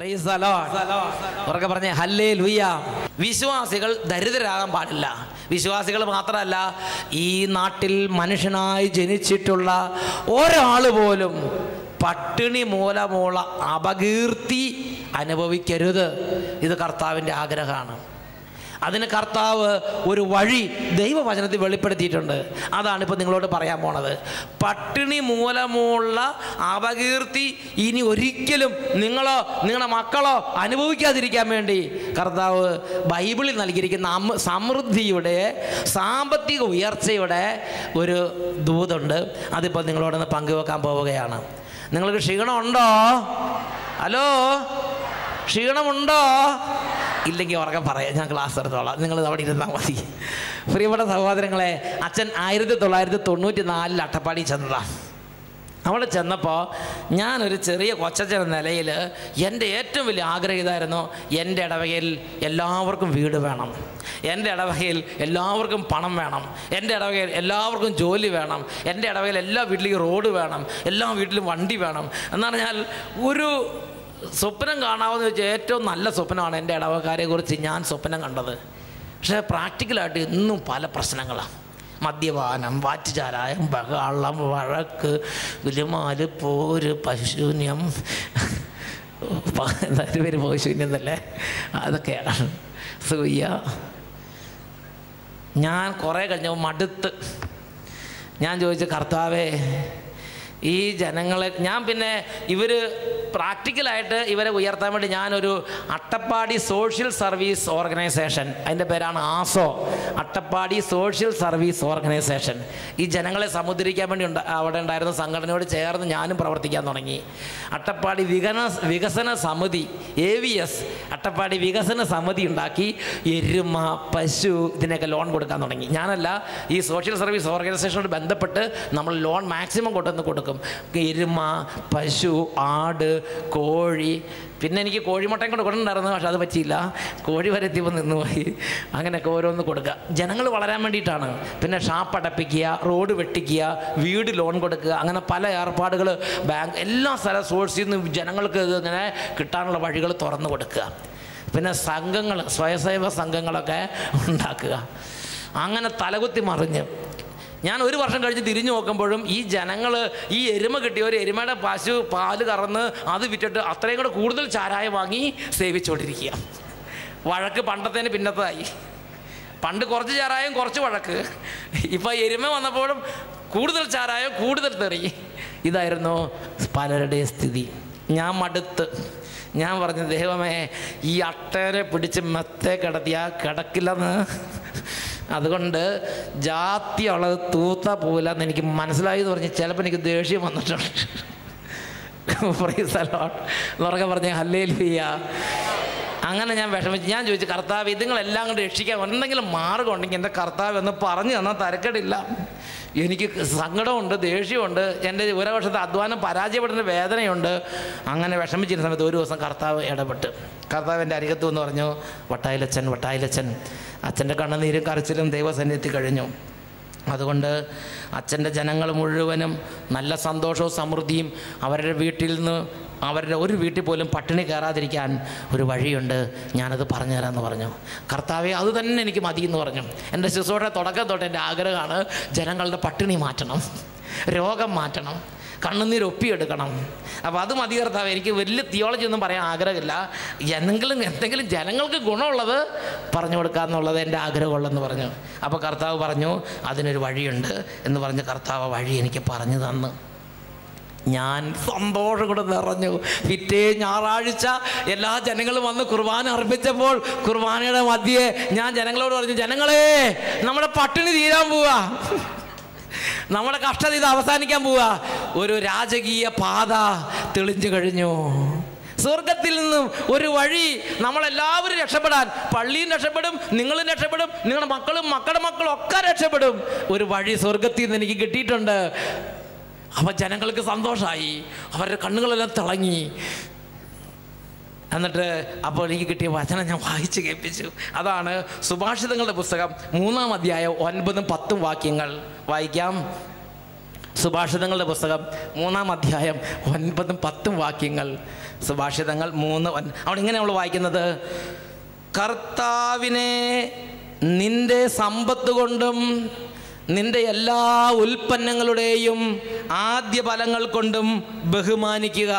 Praise the Lord. ഉറക്കെ പറഞ്ഞേ ഹല്ലേ ലുയ്യ വിശ്വാസികൾ ദരിദ്രരാകാൻ പാടില്ല വിശ്വാസികൾ മാത്രമല്ല ഈ നാട്ടിൽ മനുഷ്യനായി ജനിച്ചിട്ടുള്ള ഒരാൾ പോലും പട്ടിണി മൂലമുള്ള അപകീർത്തി അനുഭവിക്കരുത് ഇത് കർത്താവിൻ്റെ ആഗ്രഹമാണ് അതിന് കർത്താവ് ഒരു വഴി ദൈവവചനത്തിൽ വെളിപ്പെടുത്തിയിട്ടുണ്ട് അതാണ് ഇപ്പോൾ നിങ്ങളോട് പറയാൻ പോണത് പട്ടിണി മൂലമുള്ള അപകീർത്തി ഇനി ഒരിക്കലും നിങ്ങളോ നിങ്ങളുടെ മക്കളോ അനുഭവിക്കാതിരിക്കാൻ വേണ്ടി കർത്താവ് ബൈബിളിൽ നൽകിയിരിക്കുന്ന അമ സമൃദ്ധിയുടെ സാമ്പത്തിക ഉയർച്ചയുടെ ഒരു ദൂതുണ്ട് അതിപ്പോൾ നിങ്ങളോടൊന്ന് പങ്കുവെക്കാൻ പോവുകയാണ് നിങ്ങൾക്ക് ക്ഷീണമുണ്ടോ ഹലോ ക്ഷീണമുണ്ടോ ഇല്ലെങ്കിൽ ഉറക്കം പറയാം ഞാൻ ക്ലാസ് എടുത്തോളാം നിങ്ങൾ അവിടെ ഇരുന്നാൽ മതി പ്രിയപ്പെട്ട സഹോദരങ്ങളെ അച്ഛൻ ആയിരത്തി തൊള്ളായിരത്തി തൊണ്ണൂറ്റി നാലിൽ അട്ടപ്പാടി ചെന്നതാണ് അവിടെ ചെന്നപ്പോൾ ഞാനൊരു ചെറിയ കൊച്ചച്ഛൻ എന്ന നിലയിൽ എൻ്റെ ഏറ്റവും വലിയ ആഗ്രഹം ഇതായിരുന്നു എൻ്റെ ഇടവകയിൽ എല്ലാവർക്കും വീട് വേണം എൻ്റെ ഇടവകയിൽ എല്ലാവർക്കും പണം വേണം എൻ്റെ ഇടവകയിൽ എല്ലാവർക്കും ജോലി വേണം എൻ്റെ ഇടവകയിൽ എല്ലാ വീട്ടിലേക്കും റോഡ് വേണം എല്ലാ വീട്ടിലും വണ്ടി വേണം എന്ന് പറഞ്ഞാൽ ഒരു സ്വപ്നം കാണാമെന്ന് വെച്ചാൽ ഏറ്റവും നല്ല സ്വപ്നമാണ് എൻ്റെ ഇടവക്കാരെ കുറിച്ച് ഞാൻ സ്വപ്നം കണ്ടത് പക്ഷേ പ്രാക്ടിക്കലായിട്ട് ഇന്നും പല പ്രശ്നങ്ങളാണ് മദ്യപാനം വാറ്റുചാരായം ബഹളം വഴക്ക് ഗുലുമാല് പോര് പശുന്യം എല്ലാവരും പേര് പശുന്യം എന്നല്ലേ അതൊക്കെയാണ് സൂയ്യ ഞാൻ കുറേ കഴിഞ്ഞപ്പോൾ മടുത്ത് ഞാൻ ചോദിച്ചു കർത്താവേ ഈ ജനങ്ങളെ ഞാൻ പിന്നെ ഇവർ പ്രാക്ടിക്കലായിട്ട് ഇവരെ ഉയർത്താൻ വേണ്ടി ഞാനൊരു അട്ടപ്പാടി സോഷ്യൽ സർവീസ് ഓർഗനൈസേഷൻ അതിൻ്റെ പേരാണ് ASSO Attappadi social service organisation ഈ ജനങ്ങളെ സമുദ്രിക്കാൻ വേണ്ടി ഉണ്ട് അവിടെ ഉണ്ടായിരുന്ന സംഘടനയോട് ചേർന്ന് ഞാനും പ്രവർത്തിക്കാൻ തുടങ്ങി അട്ടപ്പാടി വികന വികസന സമിതി എ വി എസ് അട്ടപ്പാടി വികസന സമിതി ഉണ്ടാക്കി എരുമ പശു ഇതിനൊക്കെ ലോൺ കൊടുക്കാൻ തുടങ്ങി ഞാനല്ല ഈ സോഷ്യൽ സർവീസ് ഓർഗനൈസേഷനോട് ബന്ധപ്പെട്ട് നമ്മൾ ലോൺ മാക്സിമം കൊണ്ടുവന്ന് കൊടുക്കും എരുമ പശു ആട് കോഴി പിന്നെ എനിക്ക് കോഴിമുട്ടയും കൂടെ കൊണ്ടുണ്ടായിരുന്നു പക്ഷെ അത് പറ്റിയില്ല കോഴി വരെ എത്തിയപ്പോൾ നിന്നുപോയി അങ്ങനെയൊക്കെ ഓരോന്ന് കൊടുക്കുക ജനങ്ങൾ വളരാൻ വേണ്ടിയിട്ടാണ് പിന്നെ ഷാപ്പ് അടപ്പിക്കുക റോഡ് വെട്ടിക്കുക വീട് ലോൺ കൊടുക്കുക അങ്ങനെ പല ഏർപ്പാടുകൾ ബാങ്ക് എല്ലാ സ്ഥല സോഴ്സിൽ നിന്ന് ജനങ്ങൾക്ക് ഇത് ഇങ്ങനെ കിട്ടാനുള്ള വഴികൾ തുറന്നു കൊടുക്കുക പിന്നെ സംഘങ്ങൾ സ്വയംസേവ സംഘങ്ങളൊക്കെ ഉണ്ടാക്കുക അങ്ങനെ തലകുത്തി മറിഞ്ഞ് ഞാൻ ഒരു വർഷം കഴിഞ്ഞ് തിരിഞ്ഞു നോക്കുമ്പോഴും ഈ ജനങ്ങൾ ഈ എരുമ കിട്ടിയ ഒരു എരുമയുടെ പശു പാല് കറന്ന് അത് വിറ്റിട്ട് അത്രയും കൂടെ കൂടുതൽ ചാരായം വാങ്ങി സേവിച്ചുകൊണ്ടിരിക്കുക വഴക്ക് പണ്ടത്തേന് പിന്നത്തായി പണ്ട് കുറച്ച് ചാരായം കുറച്ച് വഴക്ക് ഇപ്പം എരുമ വന്നപ്പോഴും കൂടുതൽ ചാരായം കൂടുതൽ തെറി ഇതായിരുന്നു പലരുടെയും സ്ഥിതി ഞാൻ മടുത്ത് ഞാൻ പറഞ്ഞു ദൈവമേ ഈ അട്ടേനെ പിടിച്ച് മെത്തേ കിടത്തിയാൽ കിടക്കില്ലെന്ന് അതുകൊണ്ട് ജാതിയുള്ളത് തൂത്ത പോലെന്ന് എനിക്ക് മനസ്സിലായി എന്ന് പറഞ്ഞ് ചിലപ്പോൾ എനിക്ക് ദേഷ്യം വന്നിട്ടുണ്ട് ഉറക്കെ പറഞ്ഞ ഹല്ലേ അങ്ങനെ ഞാൻ വിഷമിച്ച് ഞാൻ ചോദിച്ചു കർത്താവ് ഇതുങ്ങളെല്ലാം കൊണ്ട് രക്ഷിക്കാൻ എന്തെങ്കിലും മാർഗം ഉണ്ടെങ്കിൽ എൻ്റെ കർത്താവ് എന്ന് പറഞ്ഞു തന്നാൽ തരക്കേടില്ല എനിക്ക് സങ്കടമുണ്ട് ദേഷ്യമുണ്ട് എൻ്റെ ഒരു വർഷത്തെ അധ്വാനം പരാജയപ്പെടുന്ന വേദനയുണ്ട് അങ്ങനെ വിഷമിച്ചിരുന്ന സമയത്ത് ഒരു ദിവസം കർത്താവ് ഇടപെട്ട് കർത്താവ് എൻ്റെ അരികത്തു എന്ന് പറഞ്ഞു വട്ടായിലച്ചൻ വട്ടായിലച്ചൻ അച്ഛൻ്റെ കണ്ണുനീരും കരച്ചിലും ദൈവസന്നിധി കഴിഞ്ഞു അതുകൊണ്ട് അച്ഛൻ്റെ ജനങ്ങൾ മുഴുവനും നല്ല സന്തോഷവും സമൃദ്ധിയും അവരുടെ വീട്ടിൽ നിന്ന് അവരുടെ ഒരു വീട്ടിൽ പോലും പട്ടിണി കയറാതിരിക്കാൻ ഒരു വഴിയുണ്ട് ഞാനത് പറഞ്ഞു തരാമെന്ന് പറഞ്ഞു കർത്താവെ അത് തന്നെ എനിക്ക് മതി എന്ന് പറഞ്ഞു എൻ്റെ ശിശുവിടെ തുടക്കം തൊട്ട് എൻ്റെ ആഗ്രഹമാണ് ജനങ്ങളുടെ പട്ടിണി മാറ്റണം രോഗം മാറ്റണം കണ്ണുനീർ ഒപ്പിയെടുക്കണം അപ്പോൾ അത് മതി കർത്താവ് എനിക്ക് വലിയ തിയോളജി ഒന്നും പറയാൻ ആഗ്രഹമില്ല എന്തെങ്കിലും എന്തെങ്കിലും ജനങ്ങൾക്ക് ഗുണമുള്ളത് പറഞ്ഞു കൊടുക്കുക എന്നുള്ളത് എൻ്റെ ആഗ്രഹമുള്ളതെന്ന് പറഞ്ഞു അപ്പോൾ കർത്താവ് പറഞ്ഞു അതിനൊരു വഴിയുണ്ട് എന്ന് പറഞ്ഞ് കർത്താവ് വഴി എനിക്ക് പറഞ്ഞു തന്നു ഞാൻ സന്തോഷം കൂടെ നിറഞ്ഞു പിറ്റേ ഞായറാഴ്ച എല്ലാ ജനങ്ങളും വന്ന് കുർബാന അർപ്പിച്ചപ്പോൾ കുർബാനയുടെ മധ്യേ ഞാൻ ജനങ്ങളോട് പറഞ്ഞു ജനങ്ങളെ നമ്മുടെ പട്ടിണി തീരാൻ പോവാ നമ്മുടെ കഷ്ടത ഇത് അവസാനിക്കാൻ പോവാ ഒരു രാജകീയ പാത തെളിഞ്ഞു കഴിഞ്ഞു സ്വർഗത്തിൽ നിന്നും ഒരു വഴി നമ്മളെല്ലാവരും രക്ഷപ്പെടാൻ പള്ളിയും രക്ഷപ്പെടും നിങ്ങളും രക്ഷപ്പെടും നിങ്ങളുടെ മക്കളും മക്കളുടെ മക്കളും ഒക്കെ രക്ഷപ്പെടും ഒരു വഴി സ്വർഗത്തിൽ നിന്ന് എനിക്ക് കിട്ടിയിട്ടുണ്ട് അപ്പം ജനങ്ങൾക്ക് സന്തോഷമായി അവരുടെ കണ്ണുകളെല്ലാം തിളങ്ങി എന്നിട്ട് അപ്പോൾ എനിക്ക് കിട്ടിയ വചനം ഞാൻ വായിച്ച് കേൾപ്പിച്ചു അതാണ് സുഭാഷിതങ്ങളുടെ പുസ്തകം മൂന്നാം അധ്യായം ഒൻപതും പത്തും വാക്യങ്ങൾ വായിക്കാം സുഭാഷിതങ്ങളുടെ പുസ്തകം മൂന്നാം അധ്യായം ഒൻപതും പത്തും വാക്യങ്ങൾ സുഭാഷിതങ്ങൾ മൂന്ന് ഒൻ- അവിടെ ഇങ്ങനെ നമ്മൾ വായിക്കുന്നത് കർത്താവിനെ നിന്റെ സമ്പത്ത് കൊണ്ടും നിന്റെ എല്ലാ ഉൽപ്പന്നങ്ങളുടെയും ആദ്യ ഫലങ്ങൾ കൊണ്ടും ബഹുമാനിക്കുക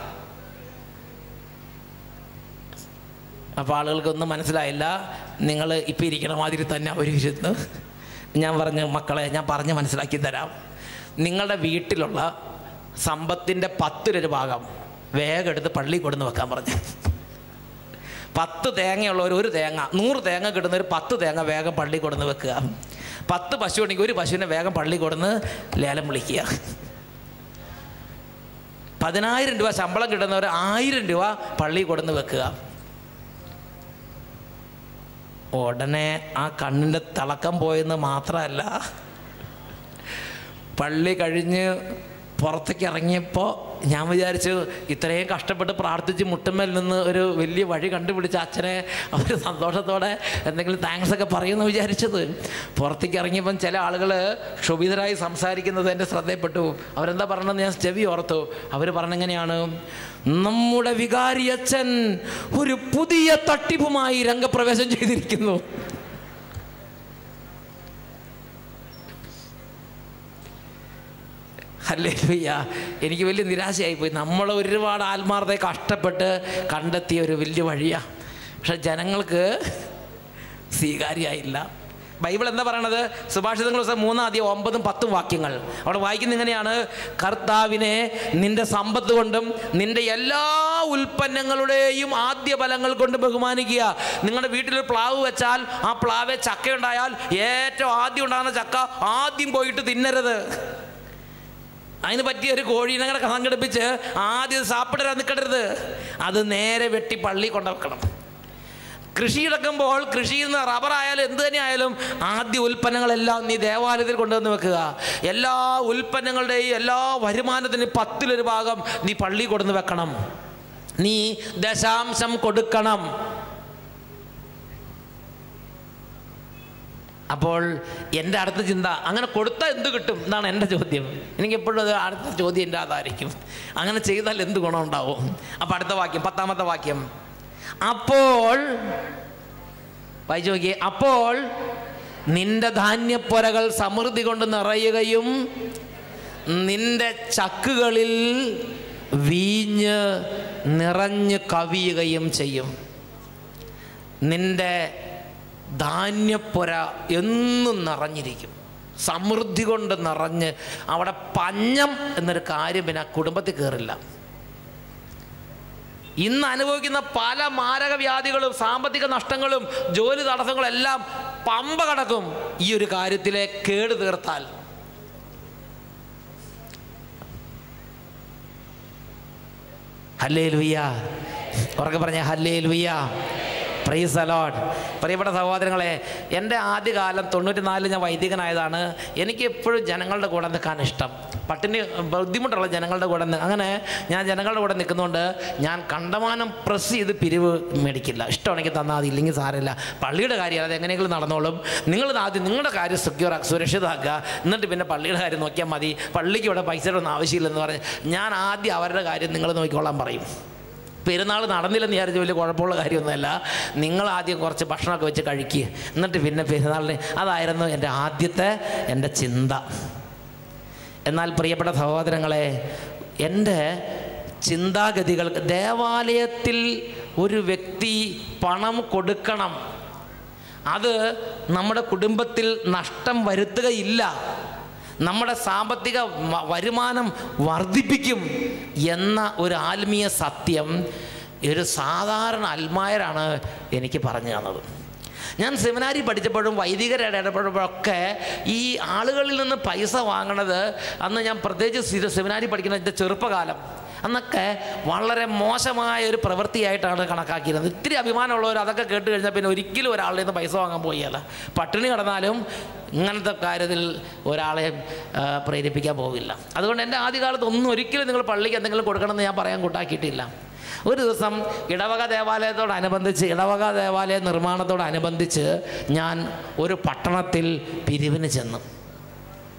അപ്പോൾ ആളുകൾക്കൊന്നും മനസ്സിലായില്ല നിങ്ങൾ ഇപ്പം ഇരിക്കണ മാതിരി തന്നെ അവരിരുന്ന് ഞാൻ പറഞ്ഞു മക്കളെ ഞാൻ പറഞ്ഞ് മനസ്സിലാക്കി തരാം നിങ്ങളുടെ വീട്ടിലുള്ള സമ്പത്തിൻ്റെ പത്തിലൊരു ഭാഗം വേഗം എടുത്ത് പള്ളി കൊടുന്ന് വെക്കാൻ പറഞ്ഞു പത്ത് തേങ്ങയുള്ളവർ ഒരു തേങ്ങ നൂറ് തേങ്ങ കിട്ടുന്ന ഒരു പത്ത് തേങ്ങ വേഗം പള്ളി കൊടുന്ന് വെക്കുക പത്ത് പശു ഉണ്ടെങ്കിൽ ഒരു പശുവിനെ വേഗം പള്ളി കൊടുന്ന് ലേലം വിളിക്കുക പതിനായിരം രൂപ ശമ്പളം കിട്ടുന്നവർ ആയിരം രൂപ പള്ളി കൊടുന്ന് വെക്കുക ഉടനെ ആ കണ്ണിൻ്റെ തിളക്കം പോയെന്ന് മാത്രമല്ല പള്ളി കഴിഞ്ഞ് പുറത്തേക്ക് ഇറങ്ങിയപ്പോൾ ഞാൻ വിചാരിച്ചു ഇത്രയും കഷ്ടപ്പെട്ട് പ്രാർത്ഥിച്ച് മുട്ടുമ്മേൽ നിന്ന് ഒരു വലിയ വഴി കണ്ടുപിടിച്ച അച്ഛനെ അവർ സന്തോഷത്തോടെ എന്തെങ്കിലും താങ്ക്സ് ഒക്കെ പറയുമെന്ന് വിചാരിച്ചത് പുറത്തേക്ക് ഇറങ്ങിയപ്പം ചില ആളുകൾ ക്ഷുഭിതരായി സംസാരിക്കുന്നത് എൻ്റെ ശ്രദ്ധയിൽപ്പെട്ടു അവരെന്താ പറഞ്ഞതെന്ന് ഞാൻ ചെവി ഓർത്തു അവർ പറഞ്ഞെങ്ങനെയാണ് നമ്മുടെ വികാരി അച്ഛൻ ഒരു പുതിയ തട്ടിപ്പുമായി രംഗപ്രവേശം ചെയ്തിരിക്കുന്നു അല്ലേ എനിക്ക് വലിയ നിരാശയായിപ്പോയി നമ്മൾ ഒരുപാട് ആത്മാർത്ഥത കഷ്ടപ്പെട്ട് കണ്ടെത്തിയ ഒരു വലിയ വഴിയാണ് പക്ഷെ ജനങ്ങൾക്ക് സ്വീകാര്യമായില്ല ബൈബിൾ എന്താ പറയണത് സുഭാഷിതങ്ങൾ പുസ്തകം മൂന്നാം അധികം ഒമ്പതും പത്തും വാക്യങ്ങൾ അവിടെ വായിക്കുന്ന ഇങ്ങനെയാണ് കർത്താവിനെ നിന്റെ സമ്പത്ത് കൊണ്ടും നിന്റെ എല്ലാ ഉൽപ്പന്നങ്ങളുടെയും ആദ്യ ഫലങ്ങൾ കൊണ്ട് ബഹുമാനിക്കുക നിങ്ങളുടെ വീട്ടിലൊരു പ്ലാവ് വെച്ചാൽ ആ പ്ലാവെ ചക്കയുണ്ടായാൽ ഏറ്റവും ആദ്യം ഉണ്ടാകുന്ന ചക്ക ആദ്യം പോയിട്ട് തിന്നരുത് അതിന് പറ്റിയ ഒരു കോഴീനെ കൂടെ സംഘടിപ്പിച്ച് ആദ്യം സാപ്പിടരാൻ നിൽക്കരുത് അത് നേരെ വെട്ടി പള്ളി കൊണ്ടുവെക്കണം കൃഷി ഇടക്കുമ്പോൾ കൃഷിയിൽ നിന്ന് റബ്ബർ ആയാലും എന്ത് തന്നെ ആയാലും ആദ്യ ഉൽപ്പന്നങ്ങളെല്ലാം നീ ദേവാലയത്തിൽ കൊണ്ടുവന്ന് വെക്കുക എല്ലാ ഉൽപ്പന്നങ്ങളുടെയും എല്ലാ വരുമാനത്തിന് പത്തിലൊരു ഭാഗം നീ പള്ളി കൊണ്ടുവന്ന് വെക്കണം നീ ദശാംശം കൊടുക്കണം അപ്പോൾ എൻ്റെ അടുത്ത ചിന്ത അങ്ങനെ കൊടുത്താൽ എന്ത് കിട്ടും എന്നാണ് എൻ്റെ ചോദ്യം എനിക്ക് എപ്പോഴും അത് അടുത്ത ചോദ്യം എൻ്റെ അതായിരിക്കും അങ്ങനെ ചെയ്താൽ എന്ത് ഗുണമുണ്ടാവും അപ്പോൾ അടുത്ത വാക്യം പത്താമത്തെ വാക്യം അപ്പോൾ വായിച്ചു നോക്കിയേ അപ്പോൾ നിന്റെ ധാന്യപ്പൊരകൾ സമൃദ്ധി കൊണ്ട് നിറയുകയും നിന്റെ ചക്കുകളിൽ വീഞ്ഞ് നിറഞ്ഞ് കവിയുകയും ചെയ്യും നിന്റെ ധാന്യപ്പൊര എന്നും നിറഞ്ഞിരിക്കും സമൃദ്ധി കൊണ്ട് നിറഞ്ഞ് അവിടെ പഞ്ഞം എന്നൊരു കാര്യം പിന്നെ ആ കുടുംബത്തിൽ കയറില്ല ഇന്ന് അനുഭവിക്കുന്ന പല മാരക വ്യാധികളും സാമ്പത്തിക നഷ്ടങ്ങളും ജോലി തടസ്സങ്ങളും എല്ലാം പമ്പ കടക്കും ഈ ഒരു കാര്യത്തിലെ കേട് തീർത്താൽ ഹല്ലേ ലുയ്യ ഉറക്കെ പറഞ്ഞ ഹല്ലേ ലുയ്യ പ്രൈസ് അലോഡ് പ്രിയപ്പെട്ട സഹോദരങ്ങളെ എൻ്റെ ആദ്യകാലം തൊണ്ണൂറ്റി നാലിൽ ഞാൻ വൈദികനായതാണ് എനിക്ക് എപ്പോഴും ജനങ്ങളുടെ കൂടെ നിൽക്കാൻ ഇഷ്ടം പട്ടിണി ബുദ്ധിമുട്ടുള്ള ജനങ്ങളുടെ കൂടെ നി- അങ്ങനെ ഞാൻ ജനങ്ങളുടെ കൂടെ നിൽക്കുന്നതുകൊണ്ട് ഞാൻ കണ്ടമാനം പ്രസ് ചെയ്ത് പിരിവ് മേടിക്കില്ല ഇഷ്ടമാണെങ്കിൽ തന്നാൽ മതി ഇല്ലെങ്കിൽ സാരമില്ല പള്ളിയുടെ കാര്യം അത് എങ്ങനെയെങ്കിലും നടന്നോളും നിങ്ങൾ ആദ്യം നിങ്ങളുടെ കാര്യം സെക്യൂർ സുരക്ഷിതമാക്കുക എന്നിട്ട് പിന്നെ പള്ളിയുടെ കാര്യം നോക്കിയാൽ മതി പള്ളിക്ക് ഇവിടെ പൈസയുടെ ഒന്നും ആവശ്യമില്ലെന്ന് പറഞ്ഞ് ഞാൻ ആദ്യം അവരുടെ കാര്യം നിങ്ങൾ നോക്കിക്കോളാൻ പറയും പെരുന്നാൾ നടന്നില്ലെന്ന് വിചാരിച്ച് വലിയ കുഴപ്പമുള്ള കാര്യമൊന്നുമല്ല നിങ്ങൾ ആദ്യം കുറച്ച് ഭക്ഷണമൊക്കെ വെച്ച് കഴിക്കുക എന്നിട്ട് പിന്നെ പെരുന്നാളിന് അതായിരുന്നു എൻ്റെ ആദ്യത്തെ എൻ്റെ ചിന്ത എന്നാൽ പ്രിയപ്പെട്ട സഹോദരങ്ങളെ എൻ്റെ ചിന്താഗതികൾക്ക് ദേവാലയത്തിൽ ഒരു വ്യക്തി പണം കൊടുക്കണം അത് നമ്മുടെ കുടുംബത്തിൽ നഷ്ടം വരുത്തുകയില്ല നമ്മുടെ സാമ്പത്തിക വ- വരുമാനം വർദ്ധിപ്പിക്കും എന്ന ഒരു ആത്മീയ സത്യം ഒരു സാധാരണ അൽമായരാണ് എനിക്ക് പറഞ്ഞു തന്നത് ഞാൻ സെമിനാരി പഠിച്ചപ്പോഴും വൈദികരുടെ ഇടപെടുമ്പോഴൊക്കെ ഈ ആളുകളിൽ നിന്ന് പൈസ വാങ്ങണത് അന്ന് ഞാൻ പ്രത്യേകിച്ച് സി- സെമിനാരി പഠിക്കുന്ന എൻ്റെ ചെറുപ്പകാലം അന്നൊക്കെ വളരെ മോശമായ ഒരു പ്രവൃത്തിയായിട്ടാണ് കണക്കാക്കിയിരുന്നത് ഇത്തിരി അഭിമാനമുള്ളവർ അതൊക്കെ കേട്ട് കഴിഞ്ഞാൽ പിന്നെ ഒരിക്കലും ഒരാളുടെ നിന്ന് പൈസ വാങ്ങാൻ പോയല്ല പട്ടിണി കിടന്നാലും ഇങ്ങനത്തെ കാര്യത്തിൽ ഒരാളെ ആ, പ്രേരിപ്പിക്കാൻ പോകില്ല അതുകൊണ്ട് എൻ്റെ ആദ്യകാലത്ത് ഒന്നും ഒരിക്കലും നിങ്ങൾ പള്ളിക്ക് എന്തെങ്കിലും കൊടുക്കണമെന്ന് ഞാൻ പറയാൻ കൂട്ടാക്കിയിട്ടില്ല ഒരു ദിവസം ഇടവക ദേവാലയത്തോടനുബന്ധിച്ച് ഇടവക ദേവാലയ നിർമ്മാണത്തോടനുബന്ധിച്ച് ഞാൻ ഒരു പട്ടണത്തിൽ പിരിവിന് ചെന്നു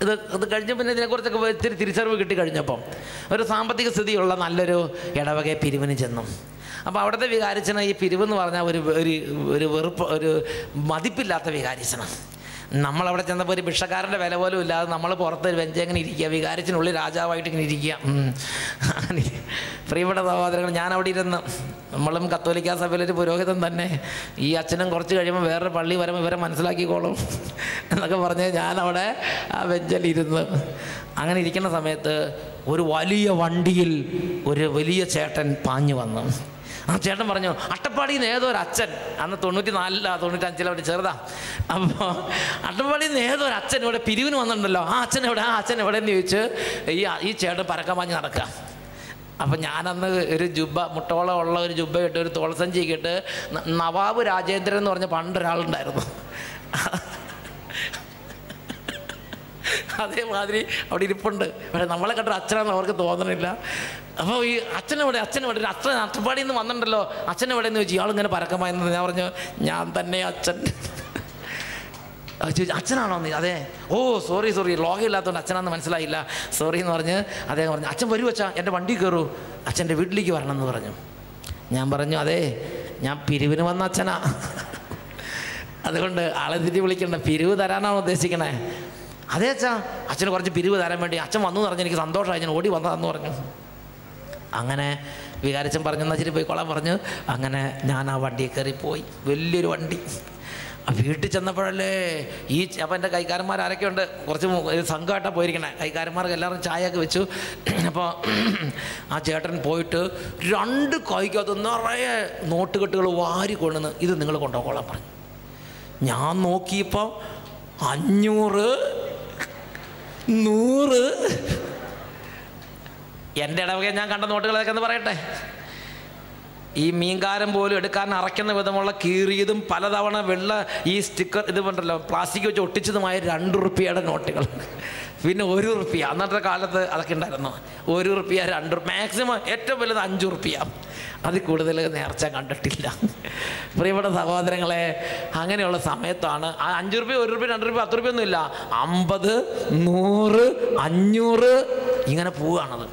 ഇത് ഇത് കഴിഞ്ഞ പിന്നെ ഇതിനെക്കുറിച്ചൊക്കെ ഇത്തിരി തിരിച്ചറിവ് കിട്ടി കഴിഞ്ഞപ്പം ഒരു സാമ്പത്തിക സ്ഥിതിയുള്ള നല്ലൊരു ഇടവകയെ പിരിവിന് ചെന്നു അപ്പോൾ അവിടുത്തെ വികാരിച്ചന് ഈ പിരിവെന്ന് പറഞ്ഞാൽ ഒരു ഒരു ഒരു വെറുപ്പ് ഒരു മതിപ്പില്ലാത്ത വികാരിച്ചനാണ് നമ്മളവിടെ ചെന്നപ്പോൾ ഒരു ഭിക്ഷക്കാരൻ്റെ വില പോലും ഇല്ലാതെ നമ്മൾ പുറത്ത് ഒരു ബെഞ്ച് എങ്ങനെ ഇരിക്കുക വികാരിച്ചിനുള്ളിൽ രാജാവായിട്ട് ഇങ്ങനെ ഇരിക്കുക ഉം. അങ്ങനെ പ്രിയപ്പെട്ട സഹോദരങ്ങൾ ഞാൻ അവിടെ ഇരുന്ന് നമ്മളും കത്തോലിക്ക സഭയിലൊരു പുരോഹിതൻ തന്നെ ഈ അച്ഛനും കുറച്ച് കഴിയുമ്പോൾ വേറൊരു പള്ളി വരുമ്പോൾ ഇവരെ മനസ്സിലാക്കിക്കോളും എന്നൊക്കെ പറഞ്ഞ് ഞാൻ അവിടെ ആ ബെഞ്ചിൽ ഇരുന്ന് അങ്ങനെ ഇരിക്കുന്ന സമയത്ത് ഒരു വലിയ വണ്ടിയിൽ ഒരു വലിയ ചേട്ടൻ പാഞ്ഞു വന്നു ആ ചേട്ടൻ പറഞ്ഞു അട്ടപ്പാടിയിൽ നിന്ന് ഏതോ ഒരു അച്ഛൻ അന്ന് തൊണ്ണൂറ്റി നാലിലാ തൊണ്ണൂറ്റഞ്ചിലോ അവിടെ ചെറുതാ അപ്പോൾ അട്ടപ്പാടിയിൽ നിന്ന് ഏതോ ഒരു അച്ഛൻ ഇവിടെ പിരിവിന് വന്നിട്ടുണ്ടല്ലോ ആ അച്ഛൻ എവിടെ ആ അച്ഛൻ എവിടെ എന്ന് ചോദിച്ച് ഈ ഈ ചേട്ടൻ പരക്കം പാഞ്ഞ് നടക്കുക അപ്പം ഞാനന്ന് ഒരു ജുബ്ബ മുട്ടോളം ഉള്ള ഒരു ജുബ്ബ ഇട്ട് ഒരു തോളസഞ്ചി ഇട്ട് ന- നവാബ് രാജേന്ദ്രൻ എന്ന് പറഞ്ഞ പണ്ടൊരാളുണ്ടായിരുന്നു അതേമാതിരി അവിടെ ഇരിപ്പുണ്ട് പക്ഷേ നമ്മളെ കണ്ട അച്ഛനാണെന്ന് അവർക്ക് തോന്നണില്ല അപ്പോൾ ഈ അച്ഛനെവിടെ അച്ഛനെവിടെ ഒരു അച്ഛൻ അട്ടപ്പാടിയിൽ നിന്ന് വന്നിട്ടുണ്ടല്ലോ അച്ഛനെവിടെ എന്ന് ചോദിച്ചു ഇയാളിങ്ങനെ പരക്കമായെന്ന് ഞാൻ പറഞ്ഞു ഞാൻ തന്നെ അച്ഛൻ അത് ചോദിച്ചു അച്ഛനാണോ നീ അതെ ഓ സോറി സോറി ലോകമില്ലാത്തതുകൊണ്ട് അച്ഛനാന്ന് മനസ്സിലായില്ല സോറി എന്ന് പറഞ്ഞ് അദ്ദേഹം പറഞ്ഞു അച്ഛൻ വരൂ അച്ഛാ എൻ്റെ വണ്ടി കയറൂ അച്ഛൻ്റെ വീട്ടിലേക്ക് വരണം എന്ന് പറഞ്ഞു ഞാൻ പറഞ്ഞു അതെ ഞാൻ പിരിവിന് വന്ന അച്ഛനാ അതുകൊണ്ട് ആളെ തിരി വിളിക്കണ്ട പിരിവ് തരാനാണ് ഉദ്ദേശിക്കണേ അതെ അച്ഛാ അച്ഛന് കുറച്ച് പിരിവ് തരാൻ വേണ്ടി അച്ഛൻ വന്നു എന്ന് പറഞ്ഞ് എനിക്ക് സന്തോഷമായി ഞാൻ ഓടി വന്നതാന്ന് പറഞ്ഞു അങ്ങനെ വികാരിച്ചൻ പറഞ്ഞു എന്നാൽ ശരി പോയിക്കോളാൻ പറഞ്ഞു അങ്ങനെ ഞാൻ ആ വണ്ടിയിൽ കയറി പോയി വലിയൊരു വണ്ടി ആ വീട്ടിൽ ചെന്നപ്പോഴല്ലേ ഈ അപ്പം എൻ്റെ കൈക്കാരന്മാർ ആരൊക്കെ ഉണ്ട് കുറച്ച് മു- ഒരു സംഘമായിട്ടാണ് പോയിരിക്കണേ കൈക്കാരന്മാർക്ക് എല്ലാവരും ചായയൊക്കെ വെച്ചു അപ്പോൾ ആ ചേട്ടൻ പോയിട്ട് രണ്ട് കൈക്കകത്ത് നിറയെ നോട്ടുകെട്ടുകൾ വാരി കൊണ്ടുവന്ന് ഇത് നിങ്ങൾ കൊണ്ടുപോകോളാൻ പറഞ്ഞു ഞാൻ നോക്കിയപ്പോൾ അഞ്ഞൂറ് നൂറ് എൻ്റെ ഇടവകയിൽ ഞാൻ കണ്ട നോട്ടുകളൊക്കെ എന്ന് പറയട്ടെ ഈ മീൻകാരൻ പോലും എടുക്കാൻ അറയ്ക്കുന്ന വിധമുള്ള കീറിയതും പലതവണ വെള്ള ഈ സ്റ്റിക്കർ ഇത് ഉണ്ടല്ലോ പ്ലാസ്റ്റിക് വെച്ച് ഒട്ടിച്ചതുമായ രണ്ട് റുപ്യയുടെ നോട്ടുകൾ പിന്നെ ഒരു റുപ്യ അന്നത്തെ കാലത്ത് അതൊക്കെ ഉണ്ടായിരുന്നു ഒരു റുപ്യ രണ്ട് മാക്സിമം ഏറ്റവും വലുത് അഞ്ച് റുപ്യ അതിൽ കൂടുതൽ നേർച്ച കണ്ടിട്ടില്ല പ്രിയപ്പെട്ട സഹോദരങ്ങളെ അങ്ങനെയുള്ള സമയത്താണ് ആ അഞ്ച് റുപ്യ ഒരു റുപ്യ രണ്ട് റുപ്യ പത്ത് റുപ്യ ഒന്നുമില്ല അമ്പത് നൂറ് അഞ്ഞൂറ് ഇങ്ങനെ പോവുകയാണത്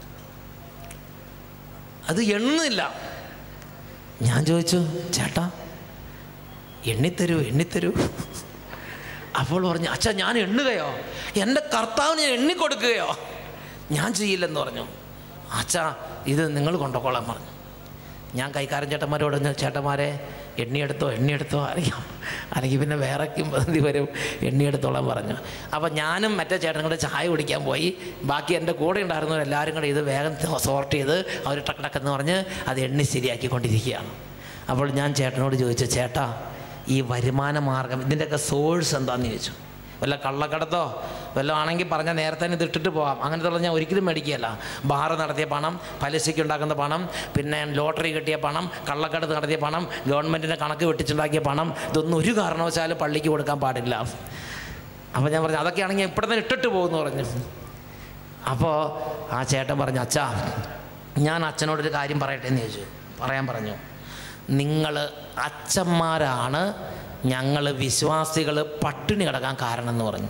അത് എണ്ണുന്നില്ല ഞാൻ ചോദിച്ചു ചേട്ടാ എണ്ണിത്തരൂ എണ്ണിത്തരൂ അപ്പോൾ പറഞ്ഞു അച്ഛാ ഞാൻ എണ്ണുകയോ എൻ്റെ കർത്താവിന് ഞാൻ എണ്ണിക്കൊടുക്കുകയോ ഞാൻ ചെയ്യില്ലെന്ന് പറഞ്ഞു അച്ഛാ ഇത് നിങ്ങൾ കൊണ്ടുപോകോളാൻ പറഞ്ഞു ഞാൻ കൈക്കാരൻ ചേട്ടന്മാരോട് പറഞ്ഞു, ചേട്ടന്മാരെ എണ്ണിയെടുത്തോ എണ്ണിയെടുത്തോ അറിയാം അല്ലെങ്കിൽ പിന്നെ വേറെ പന്തി വരും എണ്ണിയെടുത്തോളാൻ പറഞ്ഞു അപ്പോൾ ഞാനും മറ്റേ ചേട്ടനും കൂടെ ചായ കുടിക്കാൻ പോയി ബാക്കി എൻ്റെ കൂടെ ഉണ്ടായിരുന്നവർ എല്ലാവരും കൂടെ ഇത് വേഗം സോർട്ട് ചെയ്ത് അവർ ടക്ക് ടക്കെന്ന് പറഞ്ഞ് അത് എണ്ണി ശരിയാക്കിക്കൊണ്ടിരിക്കുകയാണ് അപ്പോൾ ഞാൻ ചേട്ടനോട് ചോദിച്ചു ചേട്ടാ ഈ വരുമാന മാർഗം ഇതിൻ്റെയൊക്കെ സോഴ്സ് എന്താണെന്ന് ചോദിച്ചു വല്ല കള്ളക്കടത്തോ വല്ലതും ആണെങ്കിൽ പറഞ്ഞാൽ നേരത്തെ തന്നെ ഇത് ഇട്ടിട്ട് പോകാം അങ്ങനത്തെ ഉള്ള ഞാൻ ഒരിക്കലും മേടിക്കുകയല്ല ബാറ് നടത്തിയ പണം പലിശയ്ക്ക് ഉണ്ടാക്കുന്ന പണം പിന്നെ ലോട്ടറി കിട്ടിയ പണം കള്ളക്കടത്ത് നടത്തിയ പണം ഗവൺമെൻറ്റിൻ്റെ കണക്ക് വെട്ടിച്ചുണ്ടാക്കിയ പണം ഇതൊന്നും ഒരു കാരണവശാലും പള്ളിക്ക് കൊടുക്കാൻ പാടില്ല അപ്പോൾ ഞാൻ പറഞ്ഞു അതൊക്കെയാണെങ്കിൽ ഇപ്പോഴത്തെ തന്നെ ഇട്ടിട്ട് പോകുമെന്ന് പറഞ്ഞു അപ്പോൾ ആ ചേട്ടൻ പറഞ്ഞു അച്ഛാ ഞാൻ അച്ഛനോടൊരു കാര്യം പറയട്ടെ എന്ന് ചോദിച്ചു പറയാൻ പറഞ്ഞു നിങ്ങൾ അച്ഛന്മാരാണ് ഞങ്ങൾ വിശ്വാസികൾ പട്ടിണി കിടക്കാൻ കാരണം എന്ന് പറഞ്ഞു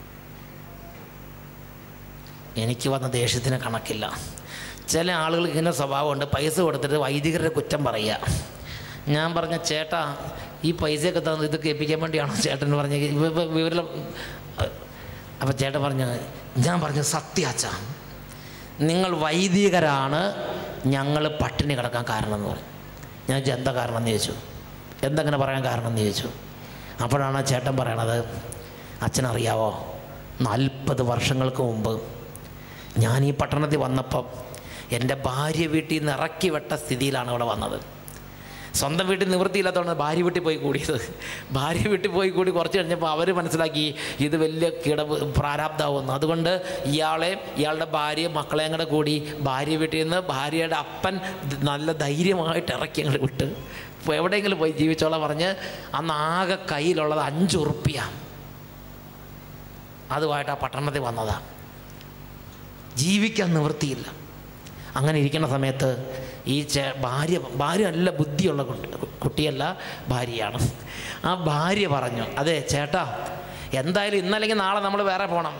എനിക്ക് വന്ന ദേഷ്യത്തിന് കണക്കില്ല ചില ആളുകൾ ഇങ്ങനെ സ്വഭാവമുണ്ട് പൈസ കൊടുത്തിട്ട് വൈദികരുടെ കുറ്റം പറയുക ഞാൻ പറഞ്ഞ ചേട്ടാ ഈ പൈസയൊക്കെ തന്നത് ഇത് കേൾപ്പിക്കാൻ വേണ്ടിയാണോ ചേട്ടൻ പറഞ്ഞ വിവരം അപ്പോൾ ചേട്ടൻ പറഞ്ഞു ഞാൻ പറഞ്ഞു സത്യാച്ച നിങ്ങൾ വൈദികരാണ് ഞങ്ങൾ പട്ടിണി കിടക്കാൻ കാരണം എന്ന് പറഞ്ഞു ഞാൻ ചോദിച്ചു, എന്താ കാരണം എന്ന് ചോദിച്ചു എന്തെങ്ങനെ പറയാൻ കാരണം എന്ന് ചോദിച്ചു അപ്പോഴാണ് ആ ചേട്ടൻ പറയണത് അച്ഛനറിയാവോ നാൽപ്പത് വർഷങ്ങൾക്ക് മുമ്പ് ഞാൻ ഈ പട്ടണത്തിൽ വന്നപ്പം എൻ്റെ ഭാര്യ വീട്ടിൽ നിന്ന് ഇറക്കി വിട്ട സ്ഥിതിയിലാണ് ഇവിടെ വന്നത് സ്വന്തം വീട്ടിൽ നിവൃത്തിയില്ലാത്തതുകൊണ്ട് ഭാര്യ വീട്ടിൽ പോയി കൂടിയത് ഭാര്യ വീട്ടിൽ പോയി കൂടി കുറച്ച് കഴിഞ്ഞപ്പോൾ അവർ മനസ്സിലാക്കി ഇത് വലിയ കിടവ് പ്രാരാബ്ദമാവുന്നു അതുകൊണ്ട് ഇയാളെ ഇയാളുടെ ഭാര്യ മക്കളെയും കൂടെ കൂടി ഭാര്യ വീട്ടിൽ നിന്ന് ഭാര്യയുടെ അപ്പൻ നല്ല ധൈര്യമായിട്ട് ഇറക്കി അങ്ങോട്ട് വിട്ട് ഇപ്പോൾ എവിടെയെങ്കിലും പോയി ജീവിച്ചോളാം പറഞ്ഞ് അന്ന് ആകെ കയ്യിലുള്ളത് അഞ്ച് ഉറുപ്പിയ അതുമായിട്ട് ആ പട്ടണത്തിൽ വന്നതാണ് ജീവിക്കാൻ നിവൃത്തിയില്ല അങ്ങനെ ഇരിക്കുന്ന സമയത്ത് ഈ ചേ ഭാര്യ ഭാര്യ നല്ല ബുദ്ധിയുള്ള കുട്ടി കുട്ടിയല്ല ഭാര്യയാണ് ആ ഭാര്യ പറഞ്ഞു അതെ ചേട്ടാ എന്തായാലും ഇന്നല്ലെങ്കിൽ നാളെ നമ്മൾ വേറെ പോകണം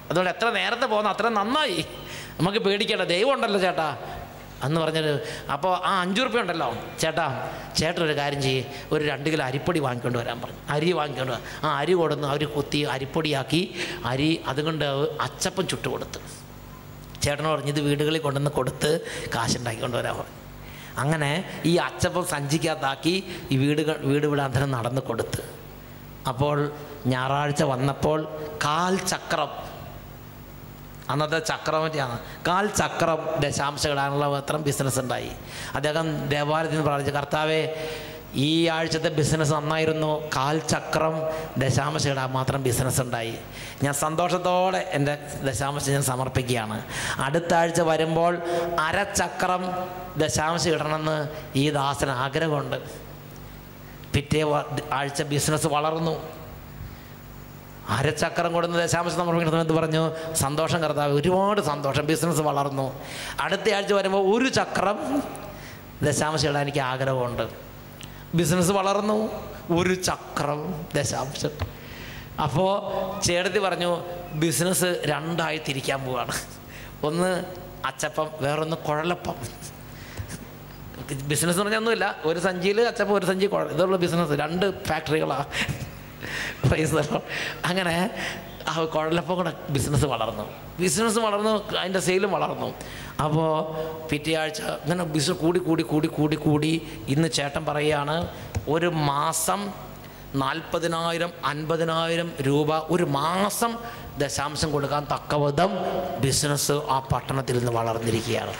അതുകൊണ്ട് എത്ര നേരത്തെ പോകുന്ന അത്ര നന്നായി നമുക്ക് പേടിക്കേണ്ട ദൈവം ഉണ്ടല്ലോ ചേട്ടാ എന്ന് പറഞ്ഞത് അപ്പോൾ ആ അഞ്ചു റുപ്യ ഉണ്ടല്ലോ ചേട്ടാ ചേട്ടൻ ഒരു കാര്യം ചെയ്യ് ഒരു രണ്ട് കിലോ അരിപ്പൊടി വാങ്ങിക്കൊണ്ട് വരാൻ പറഞ്ഞു അരി വാങ്ങിക്കൊണ്ട് വരാം ആ അരി കൊടുന്ന് അവർ കുത്തി അരിപ്പൊടിയാക്കി അരി അതുകൊണ്ട് അച്ചപ്പം ചുട്ട് കൊടുത്തു ചേട്ടനോട് പറഞ്ഞു ഇത് വീടുകളിൽ കൊണ്ടുവന്ന് കൊടുത്ത് കാശുണ്ടാക്കിക്കൊണ്ട് വരാൻ പറഞ്ഞു അങ്ങനെ ഈ അച്ചപ്പം സഞ്ചിക്കകത്താക്കി ഈ വീടുകൾ വീട് വിടാന്തരം നടന്ന് കൊടുത്ത് അപ്പോൾ ഞായറാഴ്ച വന്നപ്പോൾ കാൽ ചക്രം അന്നത്തെ ചക്രവർത്തിയാണ് കാൽ ചക്രം ദശാംശം ഇടാനുള്ള മാത്രം ബിസിനസ് ഉണ്ടായി അദ്ദേഹം ദേവാലയത്തിൽ നിന്ന് പ്രാർത്ഥിച്ചു കർത്താവെ ഈ ആഴ്ചത്തെ ബിസിനസ് നന്നായിരുന്നു കാൽ ചക്രം ദശാംശം ഇടാൻ മാത്രം ബിസിനസ് ഉണ്ടായി ഞാൻ സന്തോഷത്തോടെ എൻ്റെ ദശാംശം ഞാൻ സമർപ്പിക്കുകയാണ് അടുത്ത ആഴ്ച വരുമ്പോൾ അരച്ചക്രം ദശാംശം ഇടണമെന്ന് ഈ ദാസന് ആഗ്രഹമുണ്ട് പിറ്റേ വ- ആഴ്ച ബിസിനസ് വളർന്നു അരച്ചക്രം കൊടുന്ന് ദശാംശം സമർപ്പിക്കുന്ന സമയത്ത് പറഞ്ഞു സന്തോഷം കർത്താവ് ഒരുപാട് സന്തോഷം ബിസിനസ് വളർന്നു അടുത്ത ആഴ്ച വരുമ്പോൾ ഒരു ചക്രം ദശാംശം ഇടാൻ എനിക്ക് ആഗ്രഹമുണ്ട് ബിസിനസ് വളർന്നു ഒരു ചക്രം ദശാംശം അപ്പോൾ ചേട്ടത്തി പറഞ്ഞു ബിസിനസ് രണ്ടായി തിരിക്കാൻ പോവാണ് ഒന്ന് അച്ചപ്പം വേറൊന്ന് കുഴലപ്പം ബിസിനസ് എന്ന് പറഞ്ഞാൽ ഒന്നുമില്ല ഒരു സഞ്ചിയിൽ അച്ചപ്പം ഒരു സഞ്ചി കുഴ ഇതുള്ള ബിസിനസ് രണ്ട് ഫാക്ടറികളാണ് പ്രൈസ് the Lord. അങ്ങനെ ആ കുഴലപ്പം കൂടെ ബിസിനസ് വളർന്നു ബിസിനസ് വളർന്നു അതിൻ്റെ സെയിലും വളർന്നു അപ്പോൾ പിറ്റേ ആഴ്ച ഇങ്ങനെ ബിസിനസ് കൂടി കൂടി കൂടി കൂടി കൂടി ഇന്ന് ചേട്ടൻ പറയുകയാണ് ഒരു മാസം നാൽപ്പതിനായിരം അൻപതിനായിരം രൂപ ഒരു മാസം ദശാംശം കൊടുക്കാൻ തക്കവിധം ബിസിനസ് ആ പട്ടണത്തിൽ നിന്ന് വളർന്നിരിക്കുകയാണ്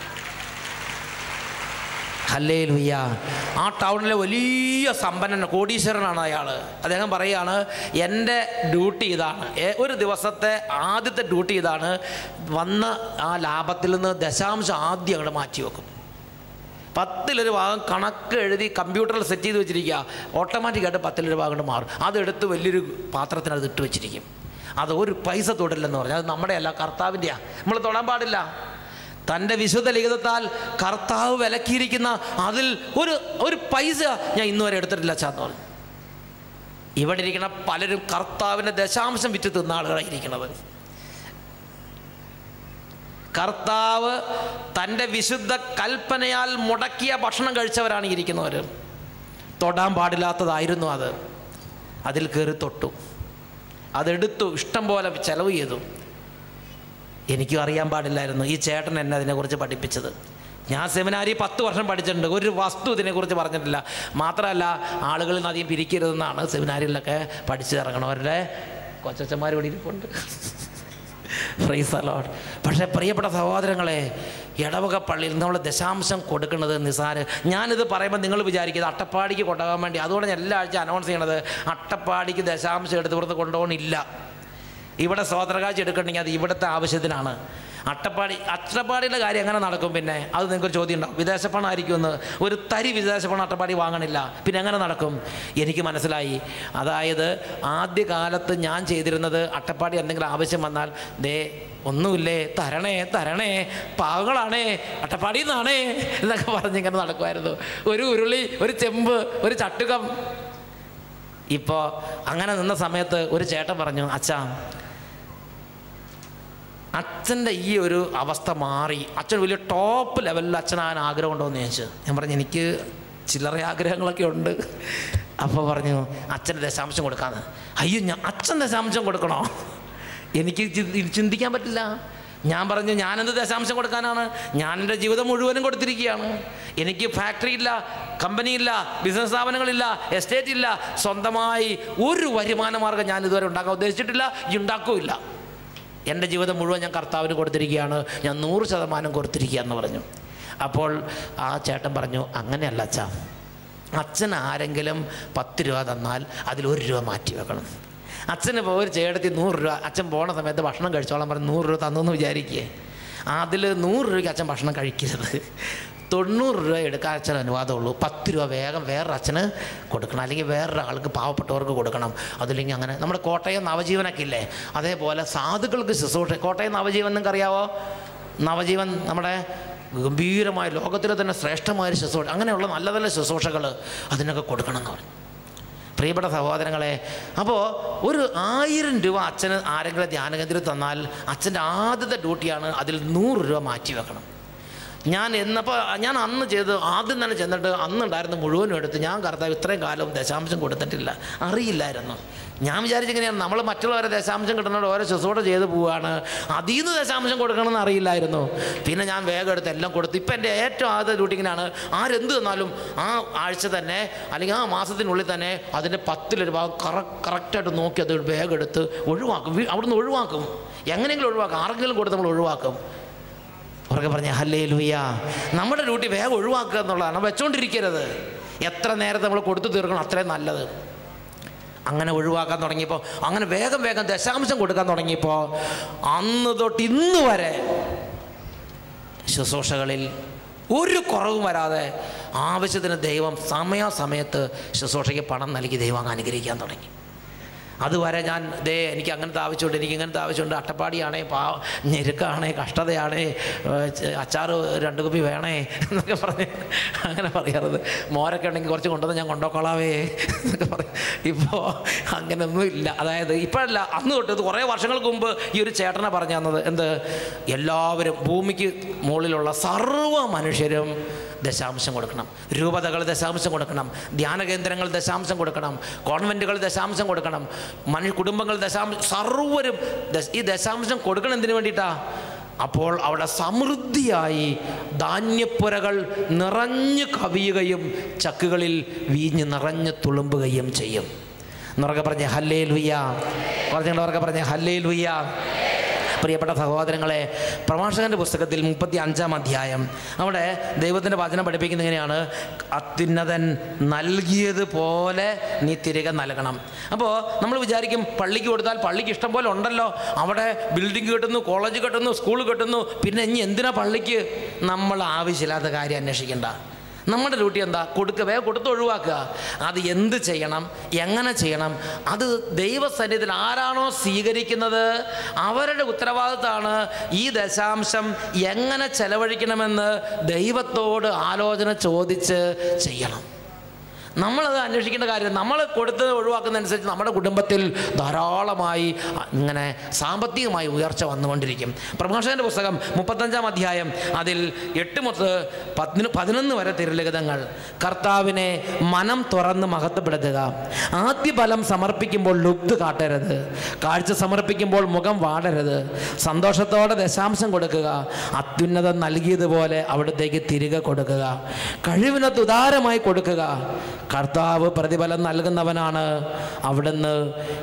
ഹല്ലേലൂയ ആ ടൗണിലെ വലിയ സമ്പന്നൻ കോടീശ്വരനാണ് അയാൾ അദ്ദേഹം പറയുകയാണ് എൻ്റെ ഡ്യൂട്ടി ഇതാണ് ഏ- ഒരു ദിവസത്തെ ആദ്യത്തെ ഡ്യൂട്ടി ഇതാണ് വന്ന് ആ ലാഭത്തിൽ നിന്ന് ദശാംശം ആദ്യം അങ്ങോട്ട് മാറ്റി വെക്കും പത്തിലൊരു ഭാഗം കണക്ക് എഴുതി കമ്പ്യൂട്ടറിൽ സെറ്റ് ചെയ്ത് വെച്ചിരിക്കുക ഓട്ടോമാറ്റിക്കായിട്ട് പത്തിലൊരു ഭാഗം കൊണ്ട് മാറും അതെടുത്ത് വലിയൊരു പാത്രത്തിനകത്ത് ഇട്ട് വെച്ചിരിക്കും അത് ഒരു പൈസ തൊടില്ലെന്ന് പറഞ്ഞാൽ അത് നമ്മുടെ അല്ല കർത്താവിൻ്റെയാണ് നമ്മൾ തൊടാൻ പാടില്ല തൻ്റെ വിശുദ്ധ ലിഖിതത്താൽ കർത്താവ് വിലക്കിയിരിക്കുന്ന അതിൽ ഒരു ഒരു പൈസ ഞാൻ ഇന്നുവരെ എടുത്തിട്ടില്ല ചാന്ന് പറഞ്ഞു ഇവിടെ ഇരിക്കുന്ന പലരും കർത്താവിൻ്റെ ദശാംശം വിറ്റ് തിന്ന ആളുകളായിരിക്കുന്നത് കർത്താവ് തൻ്റെ വിശുദ്ധ കൽപ്പനയാൽ മുടക്കിയ ഭക്ഷണം കഴിച്ചവരാണ് ഈ ഇരിക്കുന്നവർ തൊടാൻ പാടില്ലാത്തതായിരുന്നു അത് അതിൽ കയറി തൊട്ടു അതെടുത്തു ഇഷ്ടം പോലെ ചെലവ് ചെയ്തു എനിക്കും അറിയാൻ പാടില്ലായിരുന്നു ഈ ചേട്ടൻ എന്നെ അതിനെക്കുറിച്ച് പഠിപ്പിച്ചത് ഞാൻ സെമിനാരി പത്ത് വർഷം പഠിച്ചിട്ടുണ്ട് ഒരു വസ്തു ഇതിനെക്കുറിച്ച് പറഞ്ഞിട്ടില്ല മാത്രമല്ല ആളുകളിൽ നിന്ന് അധികം പിരിക്കരുതെന്നാണ് സെമിനാരിയിലൊക്കെ പഠിച്ചു ഇറങ്ങണവരുടെ കൊച്ചച്ചന്മാർ ഇവിടെ ഇരിപ്പുണ്ട് ഫ്രൈസ് അലോട്ട് പക്ഷേ പ്രിയപ്പെട്ട സഹോദരങ്ങളെ ഇടവക പള്ളിയിൽ നമ്മൾ ദശാംശം കൊടുക്കുന്നത് നിസാര ഞാനിത് പറയുമ്പോൾ നിങ്ങൾ വിചാരിക്കുന്നത് അട്ടപ്പാടിക്ക് കൊണ്ടുപോകാൻ വേണ്ടി അതുകൊണ്ട് ഞാൻ എല്ലാ ആഴ്ച അനൗൺസ് ചെയ്യണത് അട്ടപ്പാടിക്ക് ദശാംശം എടുത്ത് ഇവിടുന്ന് കൊണ്ടുപോകണില്ല ഇവിടെ സ്വതന്ത്രകാഴ്ച എടുക്കണമെങ്കിൽ അത് ഇവിടുത്തെ ആവശ്യത്തിനാണ് അട്ടപ്പാടി അട്ടപ്പാടിയുടെ കാര്യം എങ്ങനെ നടക്കും പിന്നെ അത് നിങ്ങൾക്ക് ചോദ്യം ഉണ്ടാവും വിദേശ പണമായിരിക്കുമെന്ന് ഒരു തരി വിദേശ പണം അട്ടപ്പാടി വാങ്ങണില്ല പിന്നെ എങ്ങനെ നടക്കും എനിക്ക് മനസ്സിലായി അതായത് ആദ്യകാലത്ത് ഞാൻ ചെയ്തിരുന്നത് അട്ടപ്പാടി എന്തെങ്കിലും ആവശ്യം വന്നാൽ ദേ ഒന്നുമില്ലേ തരണേ തരണേ പാവങ്ങളാണേ അട്ടപ്പാടിയിൽ നിന്നാണേ എന്നൊക്കെ പറഞ്ഞിങ്ങനെ നടക്കുമായിരുന്നു ഒരു ഉരുളി ഒരു ചെമ്പ് ഒരു ചട്ടുകം ഇപ്പോൾ അങ്ങനെ നിന്ന സമയത്ത് ഒരു ചേട്ടൻ പറഞ്ഞു അച്ഛാ അച്ഛൻ്റെ ഈ ഒരു അവസ്ഥ മാറി അച്ഛൻ വലിയ ടോപ്പ് ലെവലിൽ അച്ഛനാകാൻ ആഗ്രഹമുണ്ടോ എന്ന് ചോദിച്ചു ഞാൻ പറഞ്ഞു എനിക്ക് ചില്ലറ ആഗ്രഹങ്ങളൊക്കെ ഉണ്ട് അപ്പോൾ പറഞ്ഞു അച്ഛന് ദശാംശം കൊടുക്കാന്ന് അയ്യോ ഞാൻ അച്ഛൻ ദശാംശം കൊടുക്കണോ എനിക്ക് ചി- ചിന്തിക്കാൻ പറ്റില്ല ഞാൻ പറഞ്ഞു ഞാനെന്ത് ദശാംശം കൊടുക്കാനാണ് ഞാൻ എൻ്റെ ജീവിതം മുഴുവനും കൊടുത്തിരിക്കുകയാണ് എനിക്ക് ഫാക്ടറി ഇല്ല കമ്പനിയില്ല ബിസിനസ് സ്ഥാപനങ്ങളില്ല എസ്റ്റേറ്റ് ഇല്ല സ്വന്തമായി ഒരു വരുമാന മാർഗ്ഗം ഞാൻ ഇതുവരെ ഉണ്ടാക്കാൻ ഉദ്ദേശിച്ചിട്ടില്ല ഉണ്ടാക്കുകയില്ല എൻ്റെ ജീവിതം മുഴുവൻ ഞാൻ കർത്താവിന് കൊടുത്തിരിക്കുകയാണ് ഞാൻ നൂറ് ശതമാനം കൊടുത്തിരിക്കുക എന്ന് പറഞ്ഞു അപ്പോൾ ആ ചേട്ടൻ പറഞ്ഞു അങ്ങനെയല്ല അച്ഛാ അച്ഛൻ ആരെങ്കിലും പത്ത് രൂപ തന്നാൽ അതിൽ ഒരു രൂപ മാറ്റി വെക്കണം അച്ഛന് ഇപ്പോൾ ഒരു ചേട്ടത്തി നൂറ് രൂപ അച്ഛൻ പോണ സമയത്ത് ഭക്ഷണം കഴിച്ചോളാൻ പറഞ്ഞ് നൂറ് രൂപ തന്നു എന്ന് വിചാരിക്കേ അതിൽ നൂറ് രൂപയ്ക്ക് അച്ഛൻ ഭക്ഷണം കഴിക്കരുത് തൊണ്ണൂറ് രൂപ എടുക്കാൻ അച്ഛൻ അനുവാദമുള്ളൂ പത്ത് രൂപ വേഗം വേറൊരു അച്ഛന് കൊടുക്കണം അല്ലെങ്കിൽ വേറൊരാൾക്ക് പാവപ്പെട്ടവർക്ക് കൊടുക്കണം അതില്ലെങ്കിൽ അങ്ങനെ നമ്മുടെ കോട്ടയം നവജീവനൊക്കെ ഇല്ലേ അതേപോലെ സാധുക്കൾക്ക് ശുശ്രൂഷ കോട്ടയം നവജീവൻ നിങ്ങൾക്ക് അറിയാവോ നവജീവൻ നമ്മുടെ ഗംഭീരമായ ലോകത്തിലെ തന്നെ ശ്രേഷ്ഠമായ ഒരു ശുശ്രൂഷ അങ്ങനെയുള്ള നല്ല നല്ല ശുശ്രൂഷകൾ അതിനൊക്കെ കൊടുക്കണം എന്ന് പറഞ്ഞു പ്രിയപ്പെട്ട സഹോദരങ്ങളെ അപ്പോൾ ഒരു ആയിരം രൂപ അച്ഛന് ആരെങ്കിലും ധ്യാനകേന്ദ്രം തന്നാൽ അച്ഛൻ്റെ ആദ്യത്തെ ഡ്യൂട്ടിയാണ് അതിൽ നൂറ് രൂപ മാറ്റി വെക്കണം ഞാൻ എന്നപ്പോൾ ഞാൻ അന്ന് ചെയ്ത് ആദ്യം തന്നെ ചെന്നിട്ട് അന്നുണ്ടായിരുന്ന മുഴുവനും എടുത്ത് ഞാൻ കർത്താവ് ഇത്രയും കാലം ദശാംശം കൊടുത്തിട്ടില്ല അറിയില്ലായിരുന്നു ഞാൻ വിചാരിച്ചെങ്ങനെയാണ് നമ്മൾ മറ്റുള്ളവരെ ദശാംശം കിട്ടുന്നതോട് ഓരോ ശുശ്രൂഷ ചെയ്ത് പോവുകയാണ് അതിൽ നിന്ന് ദശാംശം കൊടുക്കണമെന്ന് അറിയില്ലായിരുന്നു പിന്നെ ഞാൻ വേഗം എടുത്ത് എല്ലാം കൊടുത്തു ഇപ്പം എൻ്റെ ഏറ്റവും ആദ്യത്തെ ഡ്യൂട്ടിങ്ങിനാണ് ആരെന്ത് തന്നാലും ആ ആഴ്ച തന്നെ അല്ലെങ്കിൽ ആ മാസത്തിനുള്ളിൽ തന്നെ അതിൻ്റെ പത്തിലൊരു ഭാഗം കറ കറക്റ്റായിട്ട് നോക്കി അത് വേഗം എടുത്ത് ഒഴിവാക്കും വീ- അവിടുന്ന് ഒഴിവാക്കും എങ്ങനെയെങ്കിലും ഒഴിവാക്കും ആർക്കെങ്കിലും കൊടുത്ത് നമ്മൾ ഒഴിവാക്കും ഉറക്കെ പറഞ്ഞ ഹല്ലേ ലുയ്യ നമ്മുടെ ഡ്യൂട്ടി വേഗം ഒഴിവാക്കുക എന്നുള്ളതാണ് വെച്ചോണ്ടിരിക്കരുത് എത്ര നേരത്തെ നമ്മൾ കൊടുത്തു തീർക്കണം അത്രയും നല്ലത് അങ്ങനെ ഒഴിവാക്കാൻ തുടങ്ങിയപ്പോൾ അങ്ങനെ വേഗം വേഗം ദശാംശം കൊടുക്കാൻ തുടങ്ങിയപ്പോൾ അന്ന് തൊട്ട് ഇന്ന് വരെ ശുശ്രൂഷകളിൽ ഒരു കുറവും വരാതെ ആവശ്യത്തിന് ദൈവം സമയാസമയത്ത് ശുശ്രൂഷയ്ക്ക് പണം നൽകി ദൈവം അങ്ങ് അനുഗ്രഹിക്കാൻ തുടങ്ങി അതുവരെ ഞാൻ ദേ എനിക്ക് അങ്ങനത്തെ ആവശ്യമുണ്ട് എനിക്ക് ഇങ്ങനത്തെ ആവശ്യമുണ്ട് അട്ടപ്പാടിയാണേ പാ ഞെരുക്കാണേ കഷ്ടതയാണേ ഏഹ് ച- അച്ചാറ് രണ്ട് കുപ്പി വേണേ എന്നൊക്കെ പറഞ്ഞ് അങ്ങനെ പറയാറത് മോരൊക്കെ ഉണ്ടെങ്കിൽ കുറച്ച് കൊണ്ടുവന്ന് ഞാൻ കൊണ്ടുപോക്കോളാവേ എന്നൊക്കെ പറയും ഇപ്പോൾ അങ്ങനെയൊന്നും ഇല്ല അതായത് ഇപ്പോഴല്ല അന്ന് തൊട്ട് ഇത് കുറേ വർഷങ്ങൾക്ക് മുമ്പ് ഈ ഒരു ചേട്ടനെ പറഞ്ഞു തന്നത് എന്ത് എല്ലാവരും ഭൂമിക്ക് മുകളിലുള്ള സർവ്വ മനുഷ്യരും ദശാംശം കൊടുക്കണം രൂപതകൾ ദശാംശം കൊടുക്കണം ധ്യാന കേന്ദ്രങ്ങൾ ദശാംശം കൊടുക്കണം കോൺവെൻറ്റുകൾ ദശാംശം കൊടുക്കണം മനുഷ്യ കുടുംബങ്ങൾ ദശാംശം സർവ്വരും ദശ- ഈ ദശാംശം കൊടുക്കണം എന്തിനു വേണ്ടിയിട്ടാ അപ്പോൾ അവിടെ സമൃദ്ധിയായി ധാന്യപ്പുരകൾ നിറഞ്ഞു കവിയുകയും ചക്കുകളിൽ വീഞ്ഞ് നിറഞ്ഞു തുളുമ്പുകയും ചെയ്യും എന്നുറക്കെ പറഞ്ഞ ഹല്ലേ ലുയ്യ പറഞ്ഞുകൊണ്ടവർക്ക് പറഞ്ഞ ഹല്ലേ ലുയ്യ പ്രിയപ്പെട്ട സഹോദരങ്ങളെ പ്രഭാഷകൻ്റെ പുസ്തകത്തിൽ മുപ്പത്തി അഞ്ചാം അധ്യായം അവിടെ ദൈവത്തിൻ്റെ വചനം പഠിപ്പിക്കുന്നത് എങ്ങനെയാണ് അത്യുന്നതൻ നൽകിയതുപോലെ നീ തിരികെ നൽകണം അപ്പോൾ നമ്മൾ വിചാരിക്കും പള്ളിക്ക് കൊടുത്താൽ പള്ളിക്ക് ഇഷ്ടം പോലെ ഉണ്ടല്ലോ അവിടെ ബിൽഡിംഗ് കിട്ടുന്നു കോളേജ് കിട്ടുന്നു സ്കൂൾ കിട്ടുന്നു പിന്നെ ഇനി എന്തിനാ പള്ളിക്ക് നമ്മൾ ആവശ്യമില്ലാത്ത കാര്യം അന്വേഷിക്കേണ്ട നമ്മുടെ ഡ്യൂട്ടി എന്താ കൊടുക്കുക വേഗം കൊടുത്ത് ഒഴിവാക്കുക അത് എന്ത് ചെയ്യണം എങ്ങനെ ചെയ്യണം അത് ദൈവസന്നിധിയിൽ ആരാണോ സ്വീകരിക്കുന്നത് അവരുടെ ഉത്തരവാദിത്തമാണ് ഈ ദശാംശം എങ്ങനെ ചെലവഴിക്കണമെന്ന് ദൈവത്തോട് ആലോചന ചോദിച്ച് ചെയ്യണം നമ്മളത് അന്വേഷിക്കേണ്ട കാര്യം നമ്മൾ കൊടുത്ത് ഒഴിവാക്കുന്നതനുസരിച്ച് നമ്മുടെ കുടുംബത്തിൽ ധാരാളമായി ഇങ്ങനെ സാമ്പത്തികമായി ഉയർച്ച വന്നുകൊണ്ടിരിക്കും പ്രഭാഷകൻ്റെ പുസ്തകം മുപ്പത്തഞ്ചാം അധ്യായം അതിൽ എട്ട് മുതൽ പതിന പതിനൊന്ന് വരെ തിരുലിഖിതങ്ങൾ കർത്താവിനെ മനം തുറന്ന് മഹത്വപ്പെടുത്തുക ആദ്യ ഫലം സമർപ്പിക്കുമ്പോൾ ലുബ്ധ് കാട്ടരുത് കാഴ്ച സമർപ്പിക്കുമ്പോൾ മുഖം വാടരുത് സന്തോഷത്തോടെ ദശാംശം കൊടുക്കുക അത്യുന്നതം നൽകിയതുപോലെ അവിടത്തേക്ക് തിരികെ കൊടുക്കുക കഴിവിനത്ത് ഉദാരമായി കൊടുക്കുക കർത്താവ് പ്രതിഫലം നൽകുന്നവനാണ് അവിടുന്ന്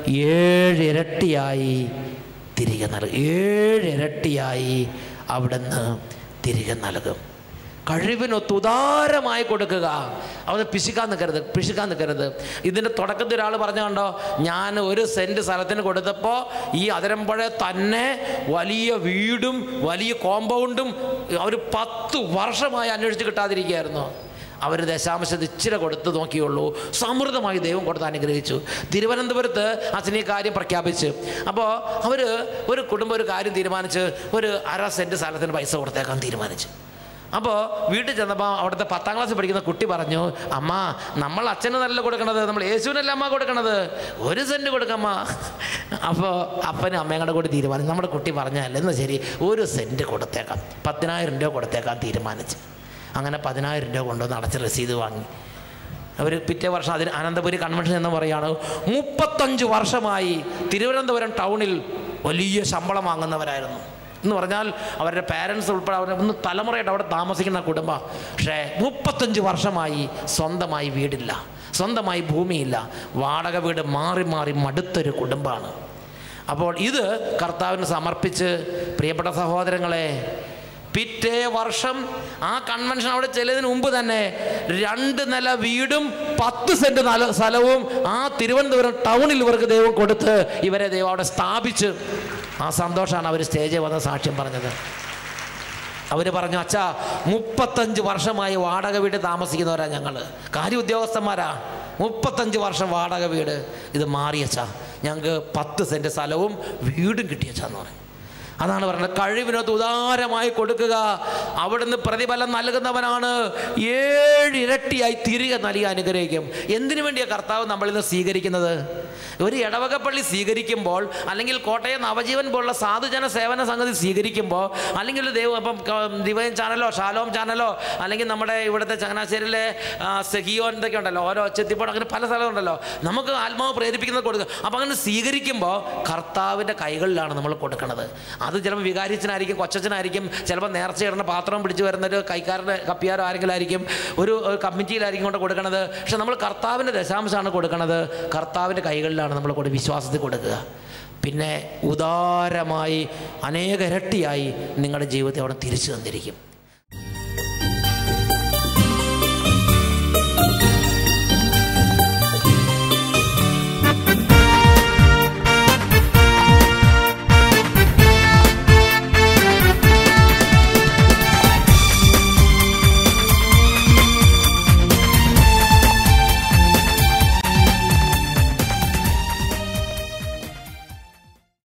ഏഴ് ഇരട്ടിയായി തിരികെ നൽകും ഏഴ് ഇരട്ടിയായി അവിടുന്ന് തിരികെ നൽകും കഴിവിനൊത്ത് ഉദാരമായി കൊടുക്കുക അത് പിശുക്കാൻ നിൽക്കരുത് പിശുക്കാൻ നിൽക്കരുത് ഇതിൻ്റെ തുടക്കത്തിൽ ഒരാൾ പറഞ്ഞു കണ്ടോ ഞാൻ ഒരു സെൻറ്റ് സ്ഥലത്തിന് കൊടുത്തപ്പോൾ ഈ അതിരമ്പുഴ തന്നെ വലിയ വീടും വലിയ കോമ്പൗണ്ടും അവർ പത്ത് വർഷമായി അന്വേഷിച്ച് കിട്ടാതിരിക്കുകയായിരുന്നു അവർ ദശാംശത്ത് ഇച്ചിരി കൊടുത്ത് നോക്കിയുള്ളൂ സമൃദ്ധമായി ദൈവം കൊടുത്ത് അനുഗ്രഹിച്ചു തിരുവനന്തപുരത്ത് അച്ഛൻ ഈ കാര്യം പ്രഖ്യാപിച്ച് അപ്പോൾ അവർ ഒരു കുടുംബം ഒരു കാര്യം തീരുമാനിച്ച് ഒരു അര സെൻറ്റ് സ്ഥലത്തിന് പൈസ കൊടുത്തേക്കാൻ തീരുമാനിച്ചു അപ്പോൾ വീട്ടിൽ ചെന്നപ്പോൾ അവിടുത്തെ പത്താം ക്ലാസ്സിൽ പഠിക്കുന്ന കുട്ടി പറഞ്ഞു അമ്മ നമ്മൾ അച്ഛന് നല്ല കൊടുക്കണത് നമ്മൾ യേശുവിനല്ല അമ്മ കൊടുക്കണത് ഒരു സെൻറ്റ് കൊടുക്കമ്മ അപ്പോൾ അപ്പനും അമ്മയും കൂടെ കൂടി തീരുമാനിച്ചു നമ്മുടെ കുട്ടി പറഞ്ഞാൽ എന്നാൽ ശരി ഒരു സെൻറ്റ് കൊടുത്തേക്കാം പതിനായിരം രൂപ കൊടുത്തേക്കാൻ തീരുമാനിച്ചു അങ്ങനെ പതിനായിരം രൂപ കൊണ്ടുവന്ന് അടച്ച് രസീത് വാങ്ങി അവർ പിറ്റേ വർഷം അതിന് അനന്തപുരി കൺവെൻഷൻ എന്ന് പറയുകയാണ് മുപ്പത്തഞ്ച് വർഷമായി തിരുവനന്തപുരം ടൗണിൽ വലിയ ശമ്പളം വാങ്ങുന്നവരായിരുന്നു എന്ന് പറഞ്ഞാൽ അവരുടെ പാരൻസ് ഉൾപ്പെടെ അവർ ഒന്ന് തലമുറയായിട്ട് അവിടെ താമസിക്കുന്ന കുടുംബം പക്ഷേ മുപ്പത്തഞ്ച് വർഷമായി സ്വന്തമായി വീടില്ല സ്വന്തമായി ഭൂമിയില്ല വാടക വീട് മാറി മാറി മടുത്തൊരു കുടുംബമാണ് അപ്പോൾ ഇത് കർത്താവിന് സമർപ്പിച്ച് പ്രിയപ്പെട്ട സഹോദരങ്ങളെ പിറ്റേ വർഷം ആ കൺവെൻഷൻ അവിടെ ചെല്ലുന്നതിന് മുമ്പ് തന്നെ രണ്ട് നില വീടും പത്ത് സെന്റ് നില സ്ഥലവും ആ തിരുവനന്തപുരം ടൗണിൽ ഇവർക്ക് ദൈവം കൊടുത്ത് ഇവരെ ദൈവം അവിടെ സ്ഥാപിച്ച് ആ സന്തോഷമാണ് അവർ സ്റ്റേജിൽ വന്ന് സാക്ഷ്യം പറഞ്ഞത് അവർ പറഞ്ഞു അച്ഛാ മുപ്പത്തഞ്ച് വർഷമായി വാടക വീട് താമസിക്കുന്നവരാ ഞങ്ങൾ കാര്യ ഉദ്യോഗസ്ഥന്മാരാ മുപ്പത്തഞ്ച് വർഷം വാടക വീട് ഇത് മാറിയച്ചാ ഞങ്ങൾക്ക് പത്ത് സെൻറ്റ് സ്ഥലവും വീടും കിട്ടിയച്ചാന്ന് പറയും അതാണ് പറയുന്നത് കഴിവിനൊത്ത് ഉദാരമായി കൊടുക്കുക അവിടുന്ന് പ്രതിഫലം നൽകുന്നവനാണ് ഏഴ് ഇരട്ടിയായി തിരികെ നൽകി അനുഗ്രഹിക്കും എന്തിനു വേണ്ടിയാണ് കർത്താവ് നമ്മളിൽ നിന്ന് സ്വീകരിക്കുന്നത് ഒരു ഇടവകപ്പള്ളി സ്വീകരിക്കുമ്പോൾ അല്ലെങ്കിൽ കോട്ടയം നവജീവൻ പോലുള്ള സാധുജന സേവന സംഗതി സ്വീകരിക്കുമ്പോൾ അല്ലെങ്കിൽ ഒരു ദൈവം ഇപ്പം ക- ദിവൈൻ ചാനലോ ഷാലോം ചാനലോ അല്ലെങ്കിൽ നമ്മുടെ ഇവിടുത്തെ ചങ്ങനാശ്ശേരിയിലെ ആ, സെഹിയോൻ ഇതൊക്കെ ഉണ്ടല്ലോ ഓരോ ചെത്തിപ്പോട് അങ്ങനെ പല സ്ഥലമുണ്ടല്ലോ നമുക്ക് ആത്മാവ് പ്രേരിപ്പിക്കുന്നത് കൊടുക്കുക അപ്പം അങ്ങനെ സ്വീകരിക്കുമ്പോൾ കർത്താവിൻ്റെ കൈകളിലാണ് നമ്മൾ കൊടുക്കുന്നത് അത് ചിലപ്പോൾ വികാരിച്ചനായിരിക്കും കൊച്ചച്ചനായിരിക്കും ചിലപ്പോൾ നേർച്ച ഇടുന്ന പാത്രം പിടിച്ച് വരുന്നൊരു കൈക്കാരൻ്റെ കപ്പിയാരോ ആരെങ്കിലും ആയിരിക്കും ഒരു ഒരു കമ്മിറ്റിയിലായിരിക്കും കൊണ്ട് കൊടുക്കുന്നത് പക്ഷെ നമ്മൾ കർത്താവിൻ്റെ ദശാംശമാണ് കൊടുക്കുന്നത് കർത്താവിൻ്റെ കൈകളിലാണ് നമ്മൾ കൊടു വിശ്വാസത്തിൽ കൊടുക്കുക പിന്നെ ഉദാരമായി അനേക ഇരട്ടിയായി നിങ്ങളുടെ ജീവിതത്തെ അവിടെ തിരിച്ചു തന്നിരിക്കും